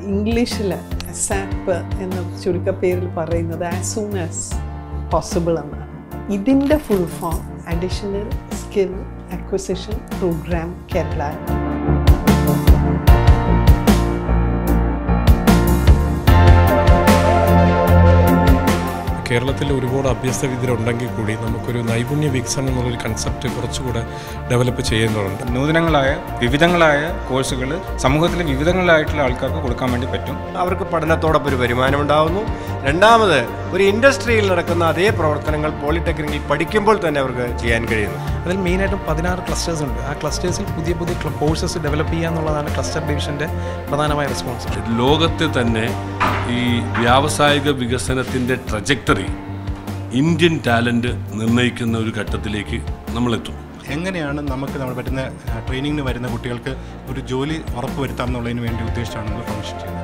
ഇംഗ്ലീഷിൽ സാപ്പ് എന്ന ചുരുക്കപ്പേരിൽ പറയുന്നത് ആസ് സൂൺ ആസ് പോസിബിൾ എന്നാണ് ഇതിൻ്റെ full form additional skill acquisition program Kerala കേരളത്തിൽ ഒരുപാട് അഭ്യസ്ത വിദ്യരുണ്ടെങ്കിൽ കൂടി നമുക്കൊരു നൈപുണ്യ വികസനം എന്നുള്ളൊരു കൺസെപ്റ്റ് കുറച്ചുകൂടെ ഡെവലപ്പ് ചെയ്യേണ്ടതുണ്ട് നൂതനങ്ങളായ വിവിധങ്ങളായ കോഴ്സുകൾ സമൂഹത്തിലെ വിവിധങ്ങളായിട്ടുള്ള ആൾക്കാർക്ക് കൊടുക്കാൻ വേണ്ടി പറ്റും അവർക്ക് പഠനത്തോടൊപ്പം ഒരു വരുമാനം ഉണ്ടാകുന്നു രണ്ടാമത് ഒരു ഇൻഡസ്ട്രിയിൽ നടക്കുന്ന അതേ പ്രവർത്തനങ്ങൾ പോളിടെക്നിക്കിൽ പഠിക്കുമ്പോൾ തന്നെ അവർക്ക് ചെയ്യാൻ കഴിയുന്നു അതിൽ മെയിനായിട്ടും പതിനാറ് ക്ലസ്റ്റേഴ്സ് ഉണ്ട് ആ ക്ലസ്റ്റേഴ്സിൽ പുതിയ പുതിയ കോഴ്സസ് ഡെവലപ്പ് ചെയ്യുക എന്നുള്ളതാണ് ക്ലസ്റ്റർ ഡിവിഷൻ്റെ പ്രധാനമായ റെസ്പോൺസിബിലിറ്റി ലോകത്തെ തന്നെ ഈ വ്യാവസായിക വികസനത്തിൻ്റെ ട്രജക്ടറി ഇന്ത്യൻ ടാലൻറ്റ് നിർണ്ണയിക്കുന്ന ഒരു ഘട്ടത്തിലേക്ക് നമ്മളെത്തും എങ്ങനെയാണ് നമുക്ക് നമ്മൾ പറ്റുന്ന ട്രെയിനിങ്ങിന് വരുന്ന കുട്ടികൾക്ക് ഒരു ജോലി ഉറപ്പുവരുത്താം എന്നുള്ളതിന് വേണ്ടി ഉദ്ദേശിച്ചാണ് നമ്മൾ ഫംഗ്ഷൻ ചെയ്യുന്നത്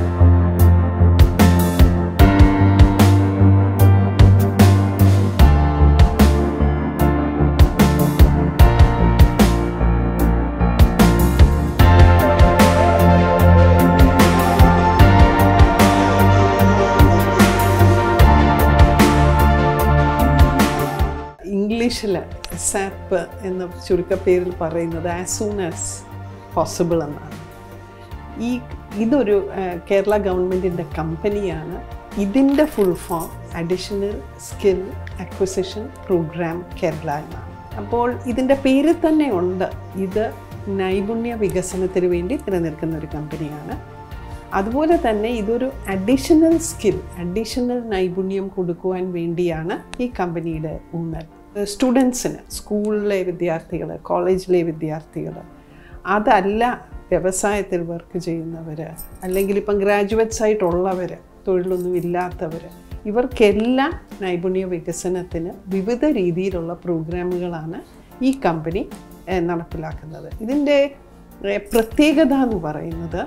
ഇംഗ്ലീഷിൽ സാപ്പ് എന്ന ചുരുക്കപ്പേരിൽ പറയുന്നത് ആസ് സൂൺ ആസ് പോസിബിൾ എന്നാണ് ഈ ഇതൊരു ആ, കേരള ഗവൺമെൻറ്റിൻ്റെ കമ്പനിയാണ് ഇതിൻ്റെ full form additional skill acquisition program Kerala എന്നാണ് അപ്പോൾ ഇതിൻ്റെ പേര് തന്നെ ഉണ്ട് ഇത് നൈപുണ്യ വികസനത്തിന് വേണ്ടി നിലനിൽക്കുന്ന ഒരു കമ്പനിയാണ് അതുപോലെ തന്നെ ഇതൊരു അഡീഷണൽ സ്കിൽ അഡീഷണൽ നൈപുണ്യം കൊടുക്കുവാൻ വേണ്ടിയാണ് ഈ കമ്പനിയുടെ ഊന്നൽ സ്റ്റുഡൻസിന് സ്കൂളിലെ വിദ്യാർത്ഥികൾ കോളേജിലെ വിദ്യാർത്ഥികൾ അതല്ല വ്യവസായത്തിൽ വർക്ക് ചെയ്യുന്നവർ അല്ലെങ്കിൽ ഇപ്പം ഗ്രാജുവേറ്റ്സ് ആയിട്ടുള്ളവർ തൊഴിലൊന്നും ഇല്ലാത്തവർ ഇവർക്കെല്ലാം നൈപുണ്യ വികസനത്തിന് വിവിധ രീതിയിലുള്ള പ്രോഗ്രാമുകളാണ് ഈ കമ്പനി ഏഹ്, നടപ്പിലാക്കുന്നത് ഇതിൻ്റെ ഏഹ്, പ്രത്യേകത എന്ന് പറയുന്നത്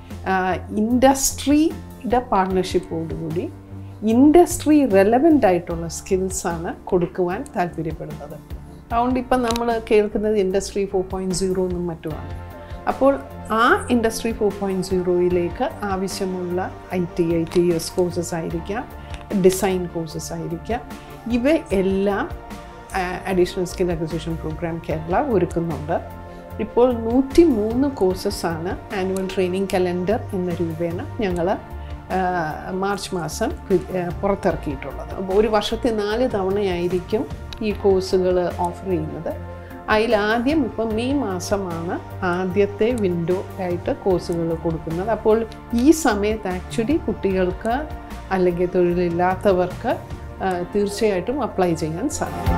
ഇൻഡസ്ട്രിയുടെ പാർട്ട്ണർഷിപ്പോടുകൂടി ഇൻഡസ്ട്രി റെലവൻ്റ് ആയിട്ടുള്ള സ്കിൽസാണ് കൊടുക്കുവാൻ താല്പര്യപ്പെടുന്നത് അതുകൊണ്ട് ഇപ്പം നമ്മൾ കേൾക്കുന്നത് ഇൻഡസ്ട്രി ഫോർ പോയിൻറ്റ് സീറോ എന്നും മറ്റുമാണ് അപ്പോൾ ആ ഇൻഡസ്ട്രി ഫോർ പോയിൻറ്റ് സീറോയിലേക്ക് ആവശ്യമുള്ള I T I T S courses ആയിരിക്കാം ഡിസൈൻ കോഴ്സസ് ആയിരിക്കാം ഇവ എല്ലാം additional skill acquisition programme Kerala ഒരുക്കുന്നുണ്ട് ഇപ്പോൾ നൂറ്റി മൂന്ന് കോഴ്സസാണ് ആനുവൽ ട്രെയിനിങ് കലണ്ടർ എന്ന രൂപേണ ഞങ്ങൾ മാർച്ച് മാസം പ്രി- ആ, പുറത്തിറക്കിയിട്ടുള്ളത് അപ്പോൾ ഒരു വർഷത്തിൽ നാല് തവണയായിരിക്കും ഈ കോഴ്സുകൾ ഓഫർ ചെയ്യുന്നത് അതിലാദ്യം ഇപ്പം മെയ് മാസമാണ് ആദ്യത്തെ വിൻഡോ ആയിട്ട് കോഴ്സുകൾ കൊടുക്കുന്നത് അപ്പോൾ ഈ സമയത്ത് ആക്ച്വലി കുട്ടികൾക്ക് അല്ലെങ്കിൽ തൊഴിലില്ലാത്തവർക്ക് ആ, തീർച്ചയായിട്ടും അപ്ലൈ ചെയ്യാൻ സാധിക്കും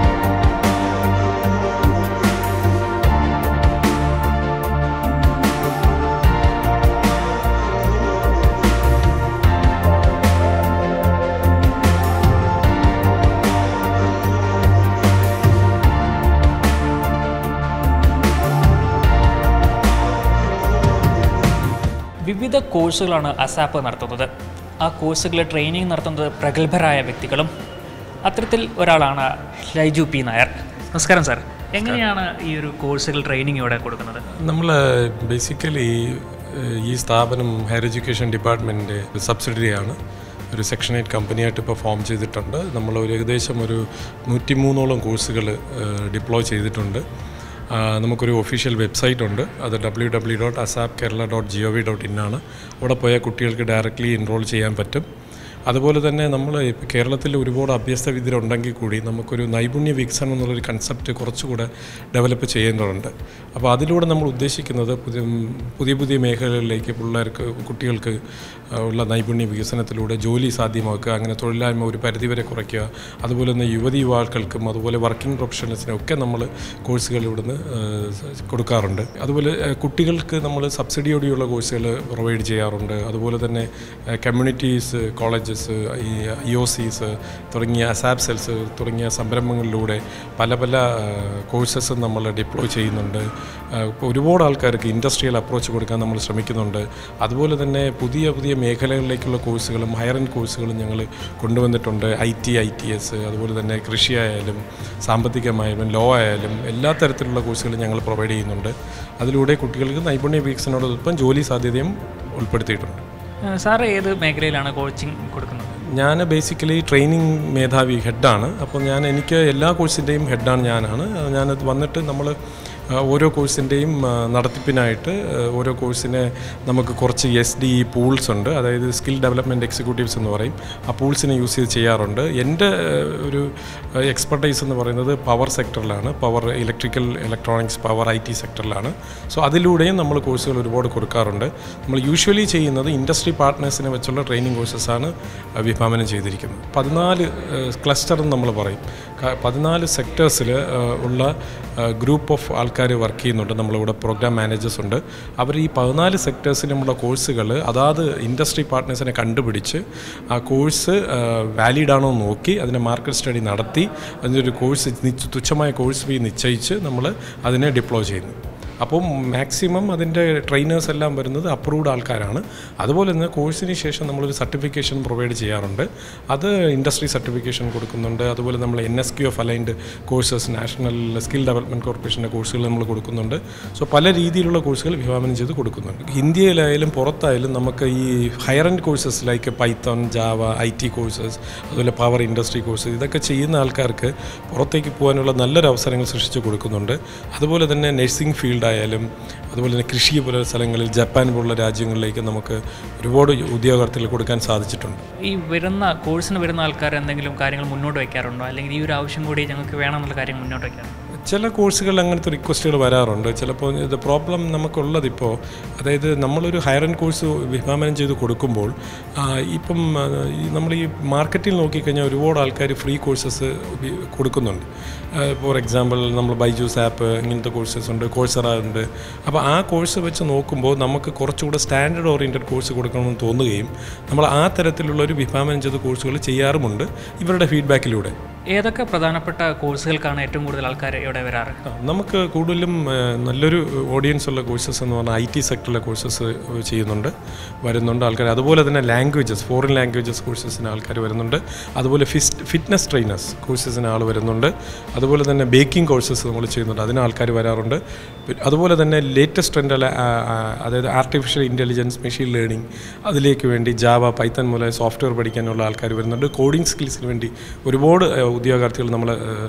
വിവിധ കോഴ്സുകളാണ് അസാപ്പ് നടത്തുന്നത് ആ കോഴ്സുകളിൽ ട്രെയിനിങ് നടത്തുന്നത് പ്രഗത്ഭരായ വ്യക്തികളും അത്തരത്തിൽ ഒരാളാണ് ലൈജു പി നായർ നമസ്കാരം സാർ എങ്ങനെയാണ് ഈ ഒരു കോഴ്സുകൾ ട്രെയിനിങ് ഇവിടെ കൊടുക്കുന്നത് നമ്മൾ ബേസിക്കലി ഈ സ്ഥാപനം ഹയർ എഡ്യൂക്കേഷൻ ഡിപ്പാർട്ട്മെൻറ്റിൻ്റെ സബ്സിഡറിയാണ് ഒരു സെക്ഷൻ എയ്റ്റ് കമ്പനിയായിട്ട് ഇപ്പോൾ ഫോം ചെയ്തിട്ടുണ്ട് നമ്മൾ ഒരു ഏകദേശം ഒരു നൂറ്റി മൂന്നോളം കോഴ്സുകൾ ഡിപ്ലോയ് ചെയ്തിട്ടുണ്ട് ആ, നമുക്കൊരു ഒഫീഷ്യൽ വെബ്സൈറ്റ് ഉണ്ട് അത് W W dot ASAP Kerala dot G O V dot in ആണ് അവിടെ പോയാൽ കുട്ടികൾക്ക് ഡയറക്റ്റ്ലി എൻറോൾ ചെയ്യാൻ പറ്റും അതുപോലെ തന്നെ നമ്മൾ ഇപ്പോൾ കേരളത്തിൽ ഒരുപാട് അഭ്യസ്ത വിദ്യരുണ്ടെങ്കിൽ കൂടി നമുക്കൊരു നൈപുണ്യ വികസനം എന്നുള്ളൊരു കൺസെപ്റ്റ് കുറച്ചുകൂടെ ഡെവലപ്പ് ചെയ്യേണ്ടതുണ്ട് അപ്പോൾ അതിലൂടെ നമ്മൾ ഉദ്ദേശിക്കുന്നത് പുതിയ പുതിയ പുതിയ മേഖലകളിലേക്ക് പിള്ളേർക്ക് കുട്ടികൾക്ക് ആ, ഉള്ള നൈപുണ്യ വികസനത്തിലൂടെ ജോലി സാധ്യമാക്കുക അങ്ങനെ തൊഴിലില്ലായ്മ ഒരു പരിധിവരെ കുറയ്ക്കുക അതുപോലെ തന്നെ യുവതി യുവാക്കൾക്കും അതുപോലെ വർക്കിംഗ് പ്രൊഫഷണൽസിനും ഒക്കെ നമ്മൾ കോഴ്സുകൾ ഇവിടുന്ന് ആ, കൊടുക്കാറുണ്ട് അതുപോലെ ആ, കുട്ടികൾക്ക് നമ്മൾ സബ്സിഡിയോടെയുള്ള കോഴ്സുകൾ പ്രൊവൈഡ് ചെയ്യാറുണ്ട് അതുപോലെ തന്നെ കമ്മ്യൂണിറ്റീസ് കോളേജസ് കോളേജസ് ഈ ഇ ഒ സീസ് തുടങ്ങിയ അസാബ് സെൽസ് തുടങ്ങിയ സംരംഭങ്ങളിലൂടെ പല പല കോഴ്സസും നമ്മൾ ഡിപ്ലോയ് ചെയ്യുന്നുണ്ട് ആ, ഇപ്പോൾ ഒരുപാട് ആൾക്കാർക്ക് ഇൻഡസ്ട്രിയൽ അപ്രോച്ച് കൊടുക്കാൻ നമ്മൾ ശ്രമിക്കുന്നുണ്ട് അതുപോലെ തന്നെ പുതിയ പുതിയ മേഖലകളിലേക്കുള്ള കോഴ്സുകളും ഹയർ എൻഡ് കോഴ്സുകളും ഞങ്ങൾ കൊണ്ടുവന്നിട്ടുണ്ട് I T I T S അതുപോലെ തന്നെ കൃഷി ആയാലും സാമ്പത്തികമായാലും ലോ ആയാലും എല്ലാ തരത്തിലുള്ള കോഴ്സുകളും ഞങ്ങൾ പ്രൊവൈഡ് ചെയ്യുന്നുണ്ട് അതിലൂടെ കുട്ടികൾക്ക് നൈപുണ്യ വികസനത്തോടൊപ്പം ജോലി സാധ്യതയും ഉൾപ്പെടുത്തിയിട്ടുണ്ട് ഏഹ് സാറ് ഏത് മേഖലയിലാണ് കോച്ചിങ് കൊടുക്കുന്നത് ഞാൻ ബേസിക്കലി ട്രെയിനിങ് മേധാവി ഹെഡാണ് അപ്പോൾ ഞാൻ എനിക്ക് എല്ലാ കോഴ്സിൻ്റെയും ഹെഡാണ് ഞാനാണ് ഞാനത് വന്നിട്ട് നമ്മൾ ഓരോ കോഴ്സിൻ്റെയും നടത്തിപ്പിനായിട്ട് ആ, ഓരോ കോഴ്സിനെ നമുക്ക് കുറച്ച് എസ് ഡി ഇ പൂൾസ് ഉണ്ട് അതായത് സ്കിൽ ഡെവലപ്മെൻറ്റ് എക്സിക്യൂട്ടീവ്സ് എന്ന് പറയും ആ പൂൾസിനെ യൂസ് ചെയ്ത് ചെയ്യാറുണ്ട് എൻ്റെ ആ, ഒരു എക്സ്പെർട്ടൈസ് എന്ന് പറയുന്നത് പവർ സെക്ടറിലാണ് power electrical electronics power I T സെക്ടറിലാണ് സോ അതിലൂടെയും നമ്മൾ കോഴ്സുകൾ ഒരുപാട് കൊടുക്കാറുണ്ട് നമ്മൾ യൂഷ്വലി ചെയ്യുന്നത് ഇൻഡസ്ട്രി പാർട്ട്നേഴ്സിനെ വെച്ചുള്ള ട്രെയിനിങ് കോഴ്സസാണ് വിഭാവനം ചെയ്തിരിക്കുന്നത് പതിനാല് ക്ലസ്റ്റർ എന്ന് നമ്മൾ പറയും ക- പതിനാല് സെക്ടേഴ്സിൽ ഉള്ള ഗ്രൂപ്പ് ഓഫ് ആൾക്കാർ വർക്ക് ചെയ്യുന്നുണ്ട് നമ്മളിവിടെ പ്രോഗ്രാം മാനേജേഴ്സ് ഉണ്ട് അവർ ഈ പതിനാല് സെക്ടേഴ്സിലുമുള്ള കോഴ്സുകൾ അതാത് ഇൻഡസ്ട്രി പാർട്ട്നേഴ്സിനെ കണ്ടുപിടിച്ച് ആ കോഴ്സ് വാലിഡ് ആണോ എന്ന് നോക്കി അതിനെ മാർക്കറ്റ് സ്റ്റഡി നടത്തി അതിനൊരു കോഴ്സ് നിശ്ച- തുച്ഛമായ കോഴ്സ് ഫീ നിശ്ചയിച്ച് നമ്മൾ അതിനെ ഡിപ്ലോയ് ചെയ്യുന്നു അപ്പം മാക്സിമം അതിൻ്റെ ട്രെയിനേഴ്സ് എല്ലാം വരുന്നത് അപ്രൂവ്ഡ് ആൾക്കാരാണ് അതുപോലെ തന്നെ കോഴ്സിന് ശേഷം നമ്മളൊരു സർട്ടിഫിക്കേഷൻ പ്രൊവൈഡ് ചെയ്യാറുണ്ട് അത് ഇൻഡസ്ട്രി സർട്ടിഫിക്കേഷൻ കൊടുക്കുന്നുണ്ട് അതുപോലെ നമ്മൾ N S Q F aligned courses national skill development കോർപ്പറേഷൻ്റെ കോഴ്സുകൾ നമ്മൾ കൊടുക്കുന്നുണ്ട് സോ പല രീതിയിലുള്ള കോഴ്സുകൾ വിഭാവനം ചെയ്ത് കൊടുക്കുന്നുണ്ട് ഇന്ത്യയിലായാലും പുറത്തായാലും നമുക്ക് ഈ higher end courses like Python Java I T courses അതുപോലെ പവർ ഇൻഡസ്ട്രി കോഴ്സസ് ഇതൊക്കെ ചെയ്യുന്ന ആൾക്കാർക്ക് പുറത്തേക്ക് പോകാനുള്ള നല്ലൊരു അവസരങ്ങൾ സൃഷ്ടിച്ച് കൊടുക്കുന്നുണ്ട് അതുപോലെ തന്നെ നഴ്സിംഗ് ഫീൽഡായാലും അതുപോലെ തന്നെ കൃഷി പോലെ സ്ഥലങ്ങളിൽ ജപ്പാൻ പോലുള്ള രാജ്യങ്ങളിലേക്ക് നമുക്ക് ഒരുപാട് ഉദ്യോഗാർത്ഥികൾ കൊടുക്കാൻ സാധിച്ചിട്ടുണ്ട് ഈ വരുന്ന കോഴ്സിന് വരുന്ന ആൾക്കാർ എന്തെങ്കിലും കാര്യങ്ങൾ മുന്നോട്ട് വയ്ക്കാറുണ്ടോ അല്ലെങ്കിൽ ഈ ഒരു ആവശ്യം കൂടി ഞങ്ങൾക്ക് വേണമെന്നുള്ള കാര്യം മുന്നോട്ട് വയ്ക്കാറുണ്ടോ ചില കോഴ്സുകളിൽ അങ്ങനത്തെ റിക്വസ്റ്റുകൾ വരാറുണ്ട് ചിലപ്പോൾ ഇത് പ്രോബ്ലം നമുക്കുള്ളത് ഇപ്പോൾ അതായത് നമ്മളൊരു ഹയർ എൻഡ് കോഴ്സ് വിഭാവനം ചെയ്ത് കൊടുക്കുമ്പോൾ ആ, ഇപ്പം ആ, ഈ നമ്മൾ ഈ മാർക്കറ്റിൽ നോക്കിക്കഴിഞ്ഞാൽ ഒരുപാട് ആൾക്കാർ ഫ്രീ കോഴ്സസ് കൊടുക്കുന്നുണ്ട് ഫോർ എക്സാമ്പിൾ നമ്മൾ ബൈജൂസ് ആപ്പ് ഇങ്ങനത്തെ കോഴ്സസ് ഉണ്ട് കോഴ്സറ ഉണ്ട് അപ്പോൾ ആ കോഴ്സ് വെച്ച് നോക്കുമ്പോൾ നമുക്ക് കുറച്ചുകൂടെ സ്റ്റാൻഡേർഡ് ഓറിയൻറ്റഡ് കോഴ്സ് കൊടുക്കണമെന്ന് തോന്നുകയും നമ്മൾ ആ തരത്തിലുള്ള ഒരു വിഭാവനം ചെയ്ത കോഴ്സുകൾ ചെയ്യാറുമുണ്ട് ഇവരുടെ ഫീഡ്ബാക്കിലൂടെ ഏതൊക്കെ പ്രധാനപ്പെട്ട കോഴ്സുകൾക്കാണ് ഏറ്റവും കൂടുതൽ ആൾക്കാർ ഇവിടെ വരാറ് ആ, നമുക്ക് കൂടുതലും ആ, നല്ലൊരു ഓഡിയൻസ് ഉള്ള കോഴ്സസ് എന്ന് പറഞ്ഞാൽ ഐ ടി സെക്ടറിലെ കോഴ്സസ് ചെയ്യുന്നുണ്ട് വരുന്നുണ്ട് ആൾക്കാർ അതുപോലെ തന്നെ ലാംഗ്വേജസ് ഫോറിൻ ലാംഗ്വേജസ് കോഴ്സസിന് ആൾക്കാർ വരുന്നുണ്ട് അതുപോലെ ഫിസ്റ്റ് ഫിറ്റ്നസ് ട്രെയിനേഴ്സ് കോഴ്സസിന് ആൾ വരുന്നുണ്ട് അതുപോലെ തന്നെ ബേക്കിംഗ് കോഴ്സസ് നമ്മൾ ചെയ്യുന്നുണ്ട് അതിന് ആൾക്കാർ വരാറുണ്ട് പി- അതുപോലെ തന്നെ ലേറ്റസ്റ്റ് ട്രെൻഡ് അതായത് ആർട്ടിഫിഷ്യൽ ഇൻ്റലിജൻസ് മെഷീൻ ലേണിംഗ് അതിലേക്ക് വേണ്ടി ജാവ പൈത്തൻ മൂലം സോഫ്റ്റ്വെയർ പഠിക്കാനുള്ള ആൾക്കാർ വരുന്നുണ്ട് കോഡിംഗ് സ്കിൽസിന് വേണ്ടി ഒരുപാട് ആ, ഉദ്യോഗാർത്ഥികൾ നമ്മൾ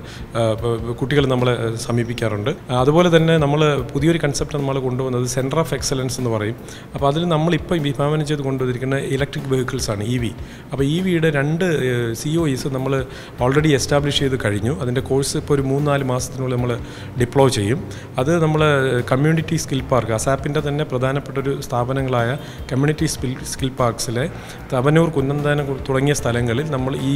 കുട്ടികൾ നമ്മളെ ആ, സമീപിക്കാറുണ്ട് ആ, അതുപോലെ തന്നെ നമ്മൾ പുതിയൊരു കൺസെപ്റ്റ് നമ്മൾ കൊണ്ടുവന്നത് സെൻറ്റർ ഓഫ് എക്സലൻസ് എന്ന് പറയും അപ്പോൾ അതിൽ നമ്മളിപ്പോൾ വിഭാവനം ചെയ്ത് കൊണ്ടുവന്നിരിക്കുന്ന ഇലക്ട്രിക് വെഹിക്കിൾസ് ആണ് ഇ വി അപ്പോൾ ഇ വിയുടെ രണ്ട് സി ഒ ഇസ് നമ്മൾ ഓൾറെഡി എസ്റ്റാബ്ലിഷ് ചെയ്ത് കഴിഞ്ഞു അതിൻ്റെ കോഴ്സ് ഇപ്പോൾ ഒരു മൂന്ന് നാല് മാസത്തിനുള്ളിൽ നമ്മൾ ഡിപ്ലോയ് ചെയ്യും അത് നമ്മൾ കമ്മ്യൂണിറ്റി സ്കിൽ പാർക്ക് അസാപ്പിൻ്റെ തന്നെ പ്രധാനപ്പെട്ട ഒരു സ്ഥാപനങ്ങളായ കമ്മ്യൂണിറ്റി സ്കിൽ സ്കിൽ പാർക്സിലെ തവനൂർ കുന്നന്താനം തുടങ്ങിയ സ്ഥലങ്ങളിൽ നമ്മൾ ഈ